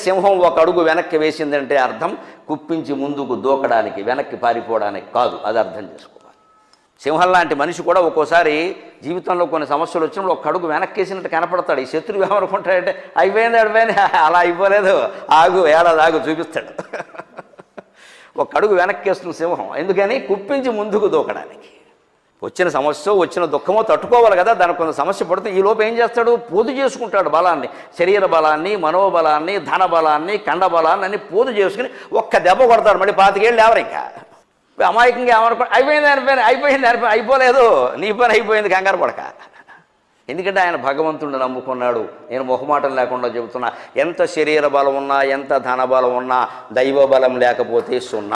సింహం ఒక అడుగు వెనక్కి వేసిందంటే అర్థం కుప్పించి ముందుకు దూకడానికి వెనక్కి పారిపోవడానికి కాదు అది అర్థం చేసుకోవాలి సింహం లాంటి మనిషి కూడా ఒక్కోసారి జీవితంలో కొన్ని సమస్యలు వచ్చినప్పుడు ఒక అడుగు వెనక్కేసినట్టు కనపడతాడు ఈ శత్రువు ఏమనుకుంటాడంటే అయిపోయింది అడిపోయింది అలా అయిపోలేదు ఆగు ఏడాది ఆగు చూపిస్తాడు ఒక అడుగు వెనక్కేస్తున్న సింహం ఎందుకని కుప్పించి ముందుకు దూకడానికి వచ్చిన సమస్య వచ్చిన దుఃఖమో తట్టుకోవాలి కదా దానికి కొంత సమస్య పడితే ఈ లోపు ఏం చేస్తాడు పోదు చేసుకుంటాడు బలాన్ని శరీర బలాన్ని మనోబలాన్ని ధన బలాన్ని కండ బలాన్ని అన్ని పోదు చేసుకుని ఒక్క దెబ్బ కొడతాడు మళ్ళీ పాతికేళ్ళు ఎవరు ఇంకా అమాయకంగా ఏమనుకో అయిపోయింది అనిపోయింది అయిపోయింది అనిపోయి అయిపోలేదు నీ పని అయిపోయింది కంగారు పడక ఎందుకంటే ఆయన భగవంతుడిని నమ్ముకున్నాడు నేను మొహమాటం లేకుండా చెబుతున్నా ఎంత శరీర బలం ఉన్నా ఎంత ధన బలం ఉన్నా దైవ బలం లేకపోతే సున్నా